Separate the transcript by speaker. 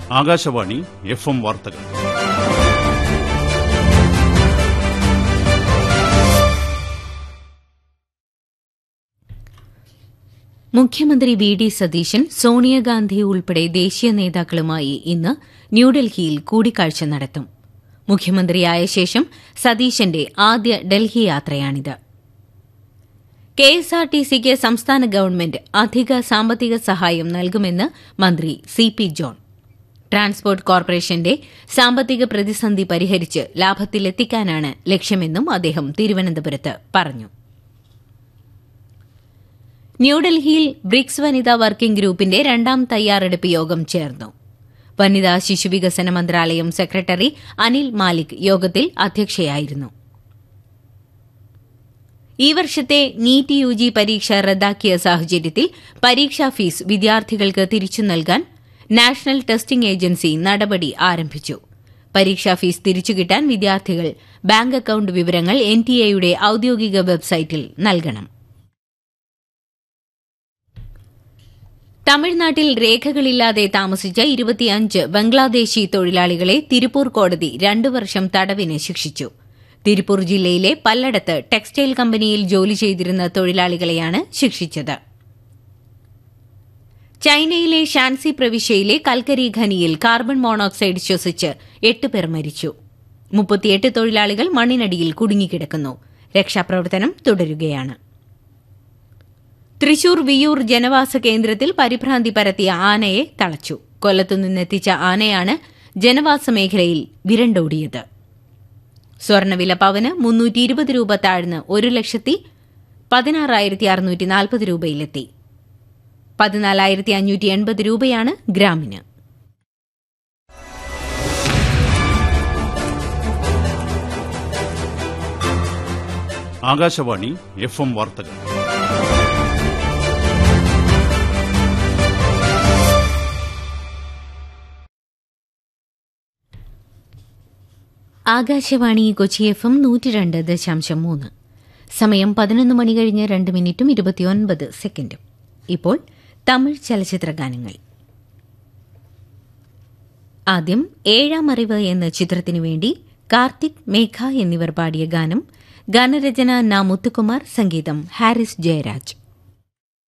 Speaker 1: Akashvani F M വാർത്തകൾ
Speaker 2: മുഖ്യമന്ത്രി V D Satheesan Sonia Gandhi ഉൾപ്പെടെ ദേശീയ നേതാക്കളുമായി ഇന്ന് ന്യൂഡൽഹിയിൽ കൂടിക്കാഴ്ച നടത്തും മുഖ്യമന്ത്രിയായ ശേഷം സതീശന്റെ ആദ്യ ഡൽഹി യാത്രയാണിത് കെഎസ്ആർടിസിക്ക് സംസ്ഥാന ഗവൺമെന്റ് അധിക സാമ്പത്തിക സഹായം നൽകുമെന്ന് മന്ത്രി സി പി ജോൺ ട്രാൻസ്പോർട്ട് കോർപ്പറേഷന്റെ സാമ്പത്തിക പ്രതിസന്ധി പരിഹരിച്ച് ലാഭത്തിലെത്തിക്കാനാണ് ലക്ഷ്യമെന്നും അദ്ദേഹം തിരുവനന്തപുരത്ത് പറഞ്ഞു ന്യൂഡൽഹിയിൽ ബ്രിക്സ് വനിതാ വർക്കിംഗ് ഗ്രൂപ്പിന്റെ രണ്ടാം തയ്യാറെടുപ്പ് യോഗം ചേർന്നു വനിതാ ശിശുവികസന മന്ത്രാലയം സെക്രട്ടറി അനിൽ മാലിക് യോഗത്തിൽ അധ്യക്ഷയായിരുന്നു ഈ വർഷത്തെ നീറ്റ് യു ജി പരീക്ഷ റദ്ദാക്കിയ സാഹചര്യത്തിൽ പരീക്ഷാ ഫീസ് വിദ്യാർത്ഥികൾക്ക് തിരിച്ചു നൽകാൻ നാഷണൽ ടെസ്റ്റിംഗ് ഏജൻസി നടപടി ആരംഭിച്ചു പരീക്ഷാ ഫീസ് തിരിച്ചുകിട്ടാൻ വിദ്യാർത്ഥികൾ ബാങ്ക് അക്കൌണ്ട് വിവരങ്ങൾ എൻടിഎയുടെ ഔദ്യോഗിക വെബ്സൈറ്റിൽ നൽകണം തമിഴ്നാട്ടിൽ രേഖകളില്ലാതെ താമസിച്ച ഇരുപത്തിയഞ്ച് ബംഗ്ലാദേശി തൊഴിലാളികളെ തിരുപ്പൂർ കോടതി രണ്ടു വർഷം തടവിന് ശിക്ഷിച്ചു തിരുപ്പൂർ ജില്ലയിലെ പല്ലടത്ത് ടെക്സ്റ്റൈൽ കമ്പനിയിൽ ജോലി ചെയ്തിരുന്ന തൊഴിലാളികളെയാണ് ശിക്ഷിച്ചത് ചൈനയിലെ ഷാൻസി പ്രവിശ്യയിലെ കൽക്കരി ഖനിയിൽ കാർബൺ മോണോക്സൈഡ് ശ്വസിച്ച് എട്ട് പേർ മരിച്ചു മുപ്പത്തിയെട്ട് തൊഴിലാളികൾ മണ്ണിനടിയിൽ കുടുങ്ങിക്കിടക്കുന്നു രക്ഷാപ്രവർത്തനം തുടരുകയാണ് തൃശൂർ വിയൂർ ജനവാസ കേന്ദ്രത്തിൽ പരിഭ്രാന്തി പരത്തിയ ആനയെ തളച്ചു കൊല്ലത്തുനിന്നെത്തിച്ച ആനയാണ് ജനവാസ മേഖലയിൽ വിരണ്ടോടിയത് സ്വർണ്ണവില പവന് മുന്നൂറ്റി ഇരുപത് രൂപ താഴ്ന്ന് ഒരു ലക്ഷത്തി പതിനാറായിരത്തി അറുന്നൂറ്റി നാൽപ്പത് രൂപയിലെത്തി പതിനാലായിരത്തി അഞ്ഞൂറ്റി എൺപത് രൂപയാണ് ഗ്രാമിന്
Speaker 1: ആകാശവാണി എഫ് എം വാർത്തകൾ
Speaker 2: ആകാശവാണി കൊച്ചി എഫ് എം നൂറ്റി രണ്ട് ദശാംശം മൂന്ന് സമയം പതിനൊന്ന് മണി കഴിഞ്ഞ് രണ്ട് മിനിറ്റും ഇരുപത്തിയൊൻപത് സെക്കൻഡും ഇപ്പോൾ തമിഴ് ചലച്ചിത്ര ഗാനങ്ങൾ ആദ്യം ഏഴാം അറിവ് എന്ന ചിത്രത്തിനു വേണ്ടി കാർത്തിക് മേഘ എന്നിവർ പാടിയ ഗാനം ഗാനരചന ന മുത്തുകുമാർ സംഗീതം ഹാരിസ് ജയരാജ്